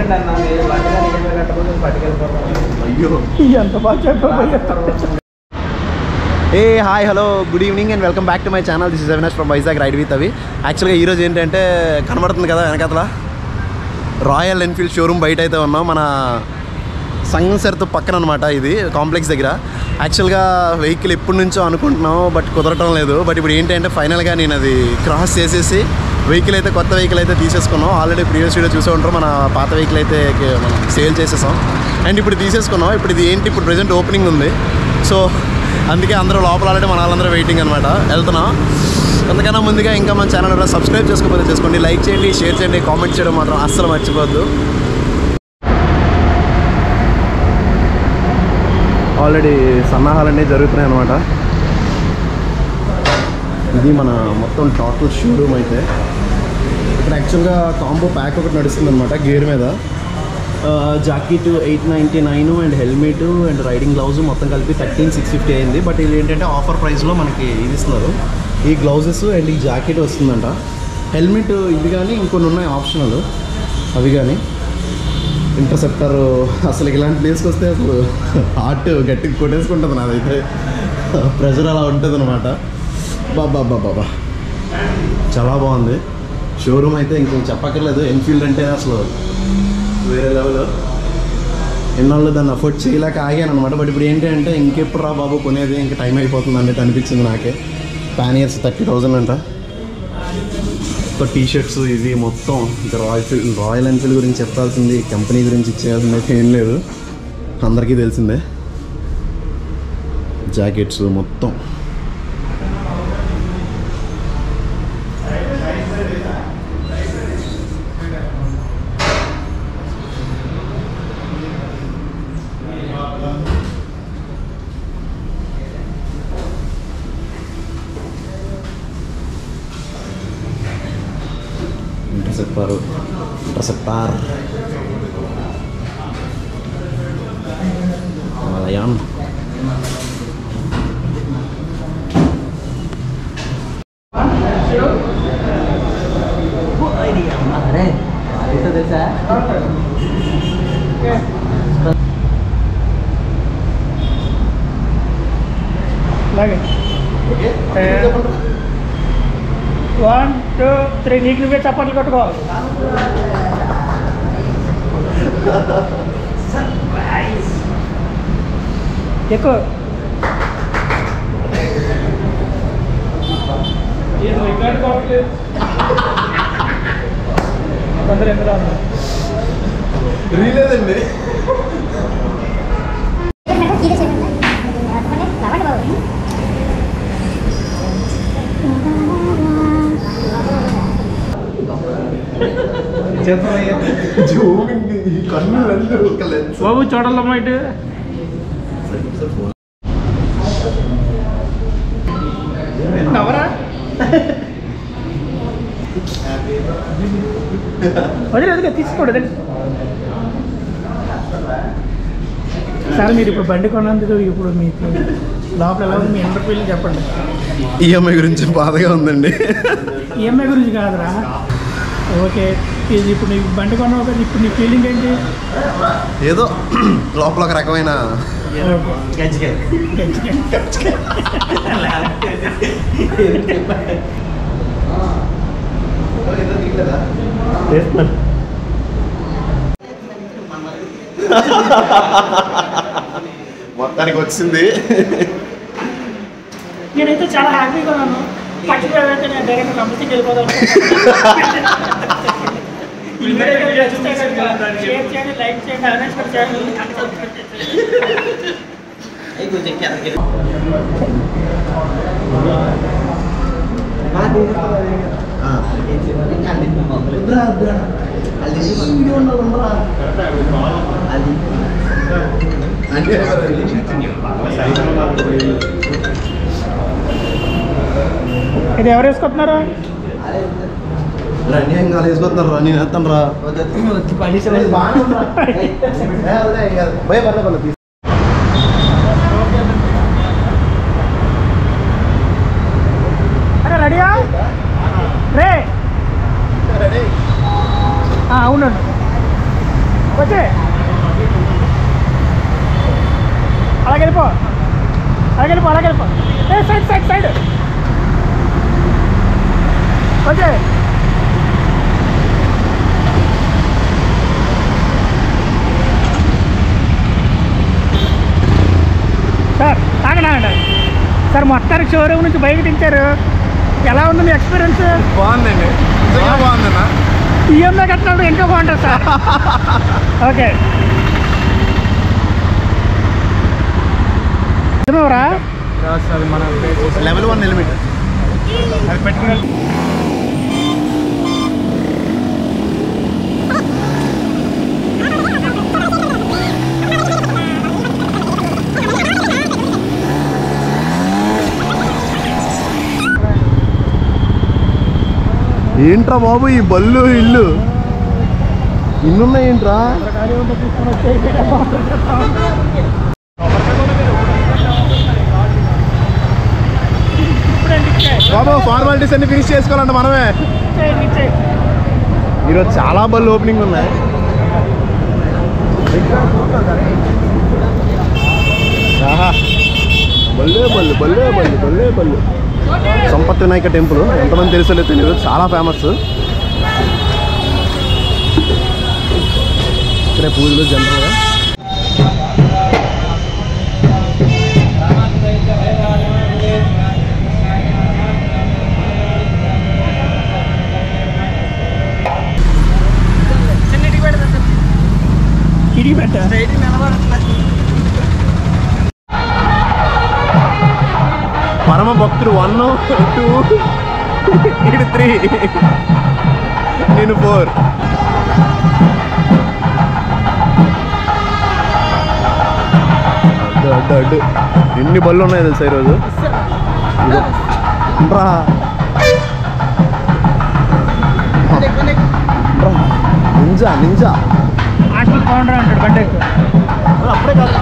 Agreement అన్నా మీరు బండిగా EMI కట్టకపోతే పట్టుకెళ్ళిపోతాం అయ్యో ఎంత బాగా చెప్పబోయే ఏ hi hello good evening and welcome back to my channel this is Avinash from Vizag ride with అవి యాక్చువల్గా ఈరోజు ఏంటంటే కనబడుతుంది కదా వెనకతల రాయల్ ఎన్ఫీల్డ్ షోరూమ్ బయట అయితే ఉన్నాం మన సంగం సరితో పక్కన అనమాట ఇది కాంప్లెక్స్ దగ్గర యాక్చువల్గా వెహికల్ ఎప్పటి నుంచో అనుకుంటున్నాం బట్ కుదరటం లేదు బట్ ఇప్పుడు ఏంటంటే ఫైనల్గా నేను అది క్రాస్ చేసేసి వెహికల్ అయితే కొత్త వెహికల్ అయితే తీసేసుకున్నాం ఆల్రెడీ ప్రీవియస్ వీడియో చూసే ఉంటారు మన పాత వెహికల్ అయితే కే- మనం సేల్ చేసేసాం అండ్ ఇప్పుడు తీసేసుకున్నాం ఇప్పుడు ఇది ఏంటి ఇప్పుడు ప్రజెంట్ ఓపెనింగ్ ఉంది సో అందుకే అందరూ లోపల ఆల్రెడీ మన వాళ్ళందరూ వెయిటింగ్ అనమాట వెళ్తున్నాం అంతకన్నా ముందుగా ఇంకా మన ఛానల్ ఎవరైనా సబ్స్క్రైబ్ చేసుకోకపోతే చేసుకోండి లైక్ చేయండి షేర్ చేయండి కామెంట్ చేయడం మాత్రం అస్సలు మర్చిపోవద్దు ఆల్రెడీ సన్నాహాలన్నీ జరుగుతున్నాయి అనమాట ఇది మన మొత్తం టోటల్ షోరూమ్ అయితే ఇక్కడ యాక్చువల్గా కాంబో ప్యాక్ ఒకటి నడుస్తుంది అనమాట గేర్ మీద jacket eight ninety nine and helmet and riding gloves మొత్తం కలిపి థర్టీన్ సిక్స్ ఫిఫ్టీ అయింది బట్ ఇది ఏంటంటే ఆఫర్ ప్రైస్లో మనకి ఇది ఇస్తున్నారు ఈ గ్లౌజెస్ అండ్ ఈ జాకెట్ వస్తుందంట హెల్మెట్ ఇది కానీ ఇంకొన్ని ఉన్నాయి ఆప్షనల్ అవి కానీ ఇంటర్సెప్టర్ అసలు ఇలాంటి ప్లేస్కి వస్తే అసలు హార్ట్ గట్టిగా కొట్టేసుకుంటుంది నాదైతే ప్రెషర్ అలా ఉంటుంది అనమాట బాబా బాబా చాలా బాగుంది షోరూమ్ అయితే ఇంకో చెప్పక్కర్లేదు ఎన్ఫీల్డ్ అంటే అసలు వేరే లెవెల్ ఎన్నాళ్ళు దాన్ని అఫోర్డ్ చేయలేక ఆగాను అనమాట బట్ ఇప్పుడు ఏంటి అంటే ఇంకెప్పుడు రా బాబు కొనేది ఇంకా టైం అయిపోతుంది అన్నట్టు అనిపించింది నాకే పాన్ ఇయర్స్ థర్టీ థౌజండ్ అంట ఒక టీ షర్ట్స్ ఇవి మొత్తం ఇంకా రాయల్ ఫీల్డ్ రాయల్ ఎన్ఫీల్డ్ గురించి చెప్పాల్సింది కంపెనీ గురించి ఇచ్చేయాల్సింది అయితే ఏం లేదు అందరికీ తెలిసిందే జాకెట్స్ మొత్తం ఇంటర్సెప్టార్ ఇంటర్సెప్టార్ మలయాన్ అరే ఎంత తెలుసా అలాగే వన్ టూ త్రీ నీకు నువ్వే చప్పట్లు కొట్టుకో ఎక్కువ తొందర ఎందులో ఉంది రీలేదండి జూమింగ్ ఈ కన్నులన్నీ ఒక లెన్స్ బాబు చూడాలమ్మా ఇటు నవరా వదిలే వదిలే తీసుకోండి వదిలే సార్ మీరు ఇప్పుడు బండి కొన్నందుకు ఇప్పుడు మీకు లోపల ఎలా ఉంది మీ ఎంటర్ ఫీల్ చెప్పండి ఈఎంఐ గురించి బాధగా ఉందండి ఈఎంఐ గురించి కాదురా ఓకే ఇది ఇప్పుడు నీ బండి కొన్నావు కదా ఇప్పుడు నీ ఫీలింగ్ ఏంటి ఏదో లోపల ఒక రకమైన మొత్తానికి వచ్చింది నేనైతే చాలా హ్యాపీగా ఉన్నాను పచ్చిగా అయితే నేను డైరెక్ట్ కంపెనీకి వెళ్ళిపోదాం ఈ వీడియో నచ్చితే కనుక షేర్ చేయండి లైక్ చేయండి అనౌన్స్మెంట్ చేయండి అయి కొంచెం ఎక్కి ఆ. అంటే ఇది ఎవరు వేసుకుంటున్నారు రండి ఏం కాలు వేసుకొస్తున్నారు రా నేను వేస్తాను రా భయ పర్లే పర్లే తీసుకో. అరే రెడీయా రే ఆ, అవునండి అలాగెళ్ళిపో అలాగెళ్ళిపో ఏ side side side okay sir ఆగండి ఆగండి సార్ మొత్తానికి షోరూమ్ నుంచి బయట దించారు ఎలా ఉంది మీ ఎక్స్పీరియన్స్ బాగుందండి నిజంగా బాగుందన్నా ఈఎంఐ కట్టినప్పుడు ఇంకా బాగుంటుంది సార్ ఓకే నిజమేవరా అది మన లెవెల్ వన్ ఎలిమిట్ అది పెట్టుకుని ఏంట్రా బాబు ఈ బళ్ళు ఇల్లు ఇన్నున్నాయేంట్రా తీసుకొని వచ్చేసి ఇప్పుడండి ఇచ్చే బాబు ఫార్మాలిటీస్ అన్ని ఫినిష్ చేసుకోవాలంట మనమే ఇచ్చేయండి ఇచ్చేయండి ఈరోజు చాలా బళ్ళు ఓపెనింగ్ ఉన్నాయి ఆహా బల్లే బళ్ళు బల్లే బళ్ళు బల్లే బళ్ళు సంపత్ వినాయక టెంపుల్ ఎంతమంది తెలుసో తెలియదు చాలా ఫేమస్ ఇక్కడే పూజలు జనరల్గా ఇడిగి పెట్టా పరమ భక్తుడు వన్ టూ ఇటు త్రీ నేను ఫోర్ అడ్డు అడ్డు అడ్డు ఎన్ని బళ్ళు ఉన్నాయి తెలుసా ఈరోజు ఇదో. రా రా. నింజా నింజా హాస్టల్ ఫౌండర్ అంటాడు బండి ఎక్కువ అప్పుడే కాదు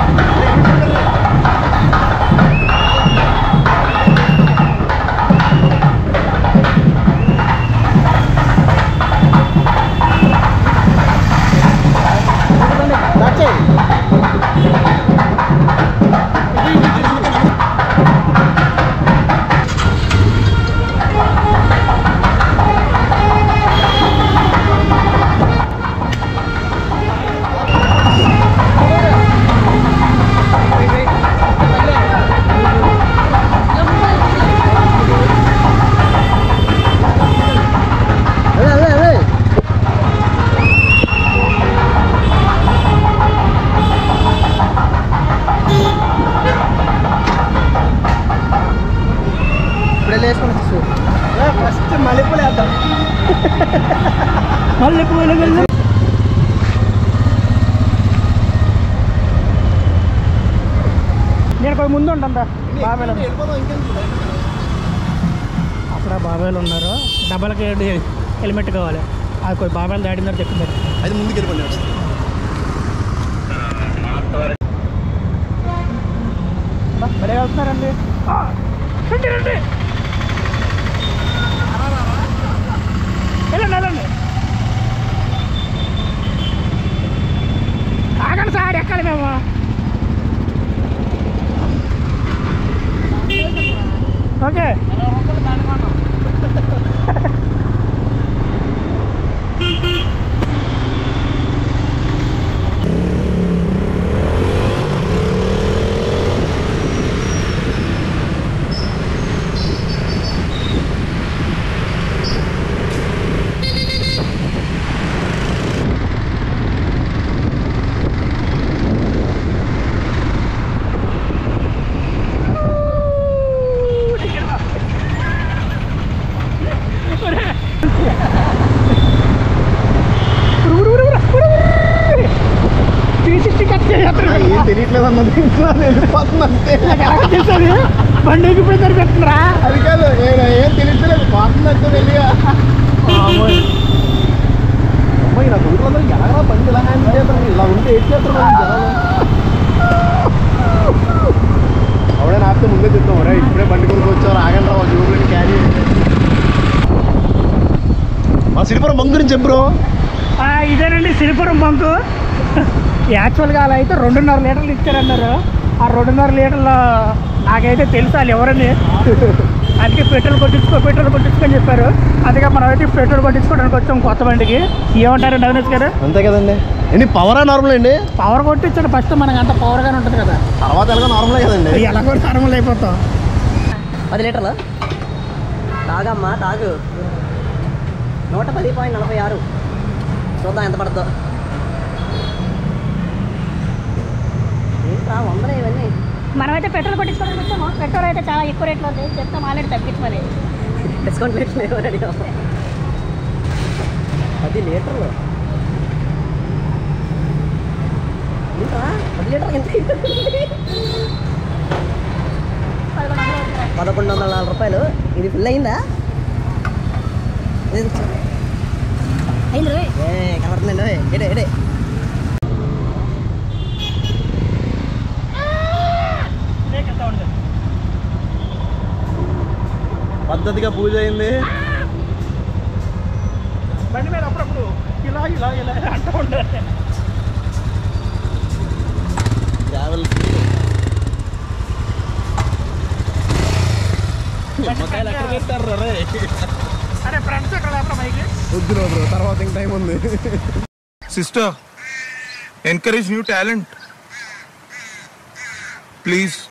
ఇప్పుడే లేసుకొని వచ్చేసి ఫస్ట్ మల్లెపూలు వేద్దాం మళ్ళీ పూలు వెళ్ళి నేను కొంచెం ముందు ఉంటాను బాబాయ్లు అక్కడ బాబాయ్లు ఉన్నారు డబ్బలకి హెల్మెట్ కావాలి అది కొంచెం బాబాయ్లు దాటిన తర్వాత చెప్పింది అది ముందుకు వెళ్ళిపోయింది బడే వెళ్తున్నారండి ఆ, రండి రండి వెళ్ళండి వెళ్ళండి ఆగండి సార్ ఎక్కాలి మేము ఓకే త్రీ సిక్స్టీ కట్ చేస్తారు ఏం తెలియట్లేదు అన్నది వెళ్ళిపోతుంది అంతే తెలుసది బండి ఎక్కిపోయి సరిపెడుతుందిరా అది కాదు నేను ఏం తెలియట్లేదు పోతుంది అంతే వెళ్ళిగా అమ్మాయి నా కొడుకులందరూ ఎలాగరా బండి ఇలా హ్యాండిల్ చేస్తారు ఇలా ఉంటే ఏం చేస్తారు మరి జనాలు ఆవిడే నాతో ముందే చెప్తాం రే ఇప్పుడే బండి కొనుక్కు వచ్చారు ఆగండి రా జోబులని క్యారీ మా సిరిపురం బంగ్ గురించి చెప్పు ఆ, ఇదేనండి సిరిపురం బంకు యాక్చువల్గా అలా అయితే రెండున్నర లీటర్లు ఇచ్చారన్నారు ఆ రెండున్నర లీటర్ల నాకైతే తెలుసు వాళ్ళు ఎవరని అందుకే పెట్రోల్ కొట్టించుకో పెట్రోల్ కొట్టించుకొని చెప్పారు అందుకే మనం అయితే పెట్రోల్ కొట్టించుకోవడానికి వచ్చాం కొత్త బండికి ఏమంటారు నవనీష్ గారు అంతే కదండి ఏంటి పవరా నార్మల్ అండి పవర్ కొట్టించాడు ఫస్ట్ మనకు అంత పవర్గానే ఉంటుంది కదా తర్వాత ఎలాగో నార్మలే కదండి ఎలా కూడా నార్మల్ అయిపోతాం పది లీటర్లు తాగమ్మా తాగు నూట పది పాయింట్ నలభై ఆరు చూద్దాం ఎంత పడుతుందో ఏంట్రా వందలే ఇవన్నీ మనమైతే పెట్రోల్ కొట్టించుకోవడానికి వచ్చాము పెట్రోల్ అయితే చాలా ఎక్కువ రేట్లో ఉంది చెప్తాం ఆల్రెడీ తగ్గించమని డిస్కౌంట్ లీటర్లు ఎవరు అడిగా పది లీటర్లు ఏంట్రా పది లీటర్లు ఎంత పదకొండు వందల నాలుగు రూపాయలు ఇది ఫుల్ అయిందా ఇది అయింది రోయ్. ఏ కనబడుతుందండి ఓయ్. ఎడే ఎడే పద్ధతిగా పూజ అయింది బండి మీద అప్పుడప్పుడు ఇలా ఇలా ఇలా ఇలా అంటూ ఉండాలి ట్రావెల్ అరే ఫ్రెండ్స్ ఇక్కడ లేపరా బైక్ వద్దు బ్రో తర్వాత ఇంక టైం ఉంది Sister, encourage new talent. Please.